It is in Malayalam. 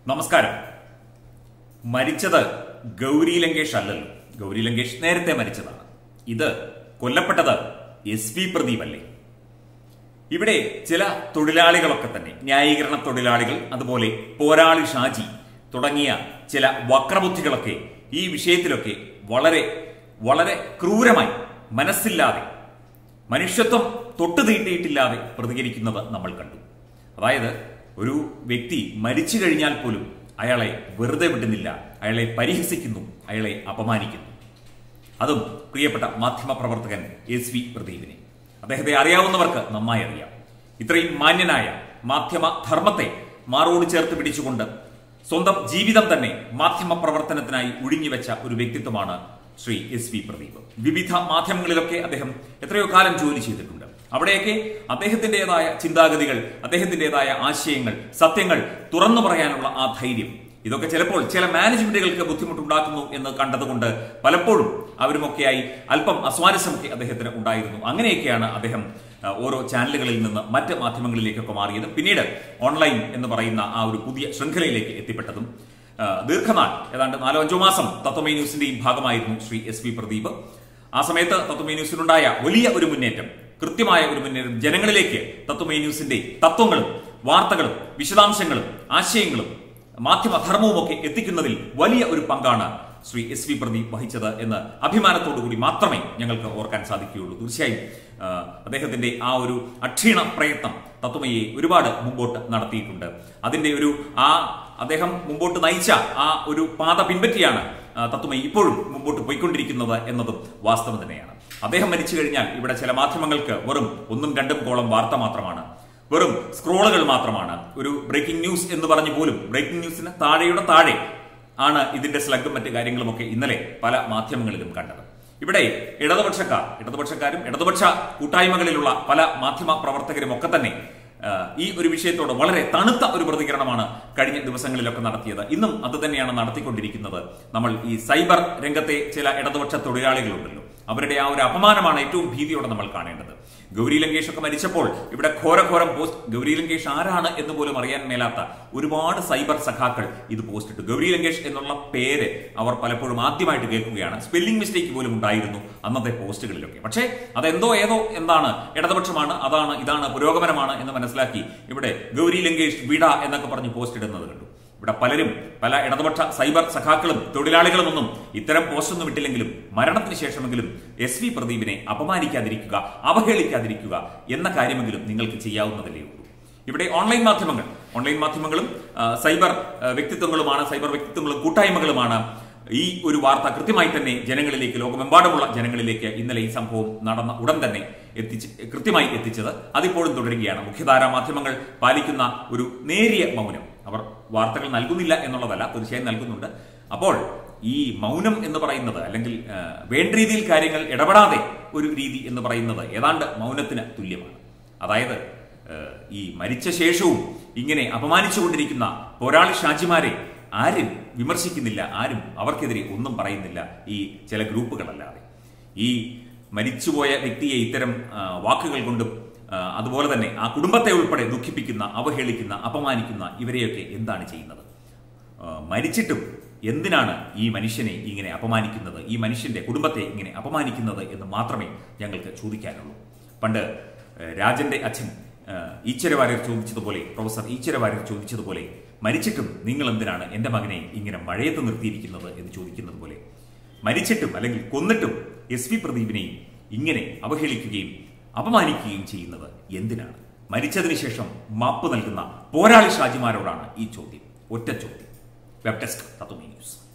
നമസ്കാരം മരിച്ചത് ഗൗരി ലങ്കേഷ് അല്ലല്ലോ ഗൗരി ലങ്കേഷ് നേരത്തെ മരിച്ചതാണ് ഇത് കൊല്ലപ്പെട്ടത് എസ് പി പ്രദീപ് അല്ലേ ഇവിടെ ചില തൊഴിലാളികളൊക്കെ തന്നെ ന്യായീകരണ തൊഴിലാളികൾ അതുപോലെ പോരാളി ഷാജി തുടങ്ങിയ ചില വക്രബുദ്ധികളൊക്കെ ഈ വിഷയത്തിലൊക്കെ വളരെ വളരെ ക്രൂരമായി മനസ്സില്ലാതെ മനുഷ്യത്വം തൊട്ടു തീട്ടിയിട്ടില്ലാതെ പ്രതികരിക്കുന്നത് നമ്മൾ കണ്ടു അതായത് ഒരു വ്യക്തി മരിച്ചു കഴിഞ്ഞാൽ പോലും അയാളെ വെറുതെ വിടുന്നില്ല അയാളെ പരിഹസിക്കുന്നു അയാളെ അപമാനിക്കുന്നു അതും പ്രിയപ്പെട്ട മാധ്യമ പ്രവർത്തകൻ എസ് വി പ്രദീപിനെ അദ്ദേഹത്തെ അറിയാവുന്നവർക്ക് നന്നായി അറിയാം ഇത്രയും മാന്യനായ മാധ്യമ ധർമ്മത്തെ മാറോട് ചേർത്ത് പിടിച്ചുകൊണ്ട് സ്വന്തം ജീവിതം തന്നെ മാധ്യമ പ്രവർത്തനത്തിനായി ഒഴിഞ്ഞുവെച്ച ഒരു വ്യക്തിത്വമാണ് ശ്രീ എസ് വി പ്രദീപ് വിവിധ മാധ്യമങ്ങളിലൊക്കെ അദ്ദേഹം എത്രയോ കാലം ജോലി ചെയ്തിട്ടുണ്ട് അവിടെയൊക്കെ അദ്ദേഹത്തിന്റേതായ ചിന്താഗതികൾ അദ്ദേഹത്തിന്റേതായ ആശയങ്ങൾ സത്യങ്ങൾ തുറന്നു പറയാനുള്ള ആ ധൈര്യം ഇതൊക്കെ ചിലപ്പോൾ ചില മാനേജ്മെന്റുകൾക്ക് ബുദ്ധിമുട്ടുണ്ടാക്കുന്നു എന്ന് കണ്ടതുകൊണ്ട് പലപ്പോഴും അവരുമൊക്കെയായി അല്പം അസ്വാരസ്യമൊക്കെ അദ്ദേഹത്തിന് ഉണ്ടായിരുന്നു അങ്ങനെയൊക്കെയാണ് അദ്ദേഹം ആ, ഓരോ ചാനലുകളിൽ നിന്ന് മറ്റ് മാധ്യമങ്ങളിലേക്കൊക്കെ മാറിയത് പിന്നീട് ഓൺലൈൻ എന്ന് പറയുന്ന ആ ഒരു പുതിയ ശൃംഖലയിലേക്ക് എത്തിപ്പെട്ടതും ആ, ദീർഘനാൾ ഏതാണ്ട് നാലോ അഞ്ചോ മാസം തത്വമൈ ന്യൂസിന്റെയും ഭാഗമായിരുന്നു ശ്രീ എസ് വി പ്രദീപ് ആ സമയത്ത് തത്വമൈ ന്യൂസിനുണ്ടായ വലിയ ഒരു മുന്നേറ്റം കൃത്യമായ ഒരു മുന്നേറ്റം ജനങ്ങളിലേക്ക് തത്വമൈ ന്യൂസിന്റെ തത്വങ്ങളും വാർത്തകളും വിശദാംശങ്ങളും ആശയങ്ങളും മാധ്യമധർമ്മവും ഒക്കെ എത്തിക്കുന്നതിൽ വലിയ ഒരു പങ്കാണ് ശ്രീ എസ് വി പ്രദീപ് വഹിച്ചത് എന്ന് അഭിമാനത്തോടു കൂടി മാത്രമേ ഞങ്ങൾക്ക് ഓർക്കാൻ സാധിക്കുകയുള്ളൂ തീർച്ചയായും ആ, അദ്ദേഹത്തിന്റെ ആ ഒരു അക്ഷീണ പ്രയത്നം തത്വമയെ ഒരുപാട് മുമ്പോട്ട് നടത്തിയിട്ടുണ്ട് അതിന്റെ ഒരു ആ അദ്ദേഹം മുമ്പോട്ട് നയിച്ച ആ ഒരു പാത പിൻപറ്റിയാണ് ആ, തത്വമയി ഇപ്പോഴും മുമ്പോട്ട് പോയിക്കൊണ്ടിരിക്കുന്നത് എന്നതും വാസ്തവം തന്നെയാണ് അദ്ദേഹം മരിച്ചു കഴിഞ്ഞാൽ ഇവിടെ ചില മാധ്യമങ്ങൾക്ക് വെറും ഒന്നും രണ്ടും കോളം വാർത്ത മാത്രമാണ് വെറും സ്ക്രോളുകൾ മാത്രമാണ് ഒരു ബ്രേക്കിംഗ് ന്യൂസ് എന്ന് പറഞ്ഞു പോലും ബ്രേക്കിംഗ് ന്യൂസിന് താഴെയുടെ താഴെ ആണ് ഇതിന്റെ സ്ലഗും മറ്റു കാര്യങ്ങളുമൊക്കെ ഇന്നലെ പല മാധ്യമങ്ങളിലും കണ്ടത് ഇവിടെ ഇടതുപക്ഷക്കാർ ഇടതുപക്ഷക്കാരും ഇടതുപക്ഷ കൂട്ടായ്മകളിലുള്ള പല മാധ്യമ പ്രവർത്തകരും ഒക്കെ തന്നെ ആ, ഈ ഒരു വിഷയത്തോട് വളരെ തണുത്ത ഒരു പ്രതികരണമാണ് കഴിഞ്ഞ ദിവസങ്ങളിലൊക്കെ നടത്തിയത് ഇന്നും അത് തന്നെയാണ് നടത്തിക്കൊണ്ടിരിക്കുന്നത് നമ്മൾ ഈ സൈബർ രംഗത്തെ ചില ഇടതുപക്ഷ തൊഴിലാളികളുണ്ടല്ലോ അവരുടെ ആ ഒരു അപമാനമാണ് ഏറ്റവും ഭീതിയോടെ നമ്മൾ കാണേണ്ടത് ഗൗരി ലങ്കേഷ് ഒക്കെ മരിച്ചപ്പോൾ ഇവിടെ ഘോരഘോരം പോസ്റ്റ് ഗൗരി ലങ്കേഷ് ആരാണ് എന്ന് പോലും അറിയാൻ മേലാത്ത ഒരുപാട് സൈബർ സഖാക്കൾ ഇത് പോസ്റ്റ് ഇട്ടു ഗൗരി ലങ്കേഷ് എന്നുള്ള പേര് അവർ പലപ്പോഴും ആദ്യമായിട്ട് കേൾക്കുകയാണ് സ്പെല്ലിംഗ് മിസ്റ്റേക്ക് പോലും ഉണ്ടായിരുന്നു അന്നത്തെ പോസ്റ്റുകളിലൊക്കെ പക്ഷേ അതെന്തോ ഏതോ എന്താണ് ഇടതുപക്ഷമാണ് അതാണ് ഇതാണ് പുരോഗമനമാണ് എന്ന് മനസ്സിലാക്കി ഇവിടെ ഗൗരി ലങ്കേഷ് വിട എന്നൊക്കെ പറഞ്ഞ് പോസ്റ്റ് ഇടുന്നത് കണ്ടു ഇവിടെ പലരും പല ഇടതുപക്ഷ സൈബർ സഖാക്കളും തൊഴിലാളികളുമൊന്നും ഇത്തരം പോസ്റ്റൊന്നും ഇട്ടില്ലെങ്കിലും മരണത്തിന് ശേഷമെങ്കിലും എസ് വി പ്രദീപിനെ അപമാനിക്കാതിരിക്കുക അവഹേളിക്കാതിരിക്കുക എന്ന കാര്യമെങ്കിലും നിങ്ങൾക്ക് ചെയ്യാവുന്നതല്ലേ ഉള്ളൂ ഇവിടെ ഓൺലൈൻ മാധ്യമങ്ങൾ ഓൺലൈൻ മാധ്യമങ്ങളും ആ, സൈബർ ആ, വ്യക്തിത്വങ്ങളുമാണ് സൈബർ വ്യക്തിത്വങ്ങളും കൂട്ടായ്മകളുമാണ് ഈ ഒരു വാർത്ത കൃത്യമായി തന്നെ ജനങ്ങളിലേക്ക് ലോകമെമ്പാടുമുള്ള ജനങ്ങളിലേക്ക് ഇന്നലെ ഈ സംഭവം നടന്ന ഉടൻ തന്നെ എത്തിച്ച് കൃത്യമായി എത്തിച്ചത് അതിപ്പോഴും തുടരുകയാണ് മുഖ്യധാരാ മാധ്യമങ്ങൾ പാലിക്കുന്ന ഒരു നേരിയ മൗനം അവർ വാർത്തകൾ നൽകുന്നില്ല എന്നുള്ളതല്ല തീർച്ചയായും നൽകുന്നുണ്ട് അപ്പോൾ ഈ മൗനം എന്ന് പറയുന്നത് അല്ലെങ്കിൽ ആ, വേണ്ട രീതിയിൽ കാര്യങ്ങൾ ഇടപെടാതെ ഒരു രീതി എന്ന് പറയുന്നത് ഏതാണ്ട് മൗനത്തിന് തുല്യമാണ് അതായത് ഏഹ്, ഈ മരിച്ച ശേഷവും ഇങ്ങനെ അപമാനിച്ചുകൊണ്ടിരിക്കുന്ന പോരാളി ഷാജിമാരെ ആരും വിമർശിക്കുന്നില്ല ആരും അവർക്കെതിരെ ഒന്നും പറയുന്നില്ല ഈ ചില ഗ്രൂപ്പുകളല്ലാതെ ഈ മരിച്ചുപോയ വ്യക്തിയെ ഇത്തരം ആ, വാക്കുകൾ കൊണ്ടും ആ, അതുപോലെ തന്നെ ആ കുടുംബത്തെ ഉൾപ്പെടെ ദുഃഖിപ്പിക്കുന്ന അവഹേളിക്കുന്ന അപമാനിക്കുന്ന ഇവരെയൊക്കെ എന്താണ് ചെയ്യുന്നത് ആ, മരിച്ചിട്ടും എന്തിനാണ് ഈ മനുഷ്യനെ ഇങ്ങനെ അപമാനിക്കുന്നത് ഈ മനുഷ്യന്റെ കുടുംബത്തെ ഇങ്ങനെ അപമാനിക്കുന്നത് എന്ന് മാത്രമേ ഞങ്ങൾക്ക് ചോദിക്കാനുള്ളൂ പണ്ട് ഏഹ്, രാജന്റെ അച്ഛൻ ഏഹ്, ഈശ്വര വാര്യർ ചോദിച്ചതുപോലെ പ്രൊഫസർ ഈശ്വര വാര്യർ ചോദിച്ചതുപോലെ മരിച്ചിട്ടും നിങ്ങൾ എന്തിനാണ് എന്റെ മകനെ ഇങ്ങനെ മഴയത്ത് നിർത്തിയിരിക്കുന്നത് എന്ന് ചോദിക്കുന്നത് പോലെ മരിച്ചിട്ടും അല്ലെങ്കിൽ കൊന്നിട്ടും എസ് വി പ്രദീപിനെയും ഇങ്ങനെ അവഹേളിക്കുകയും അപമാനിക്കുകയും ചെയ്യുന്നത് എന്തിനാണ് മരിച്ചതിന് ശേഷം മാപ്പ് നൽകുന്ന പോരാളി ഷാജിമാരോടാണ് ഈ ചോദ്യം ഒറ്റ ചോദ്യം വെബ് ഡെസ്ക് തത്വമേ ന്യൂസ്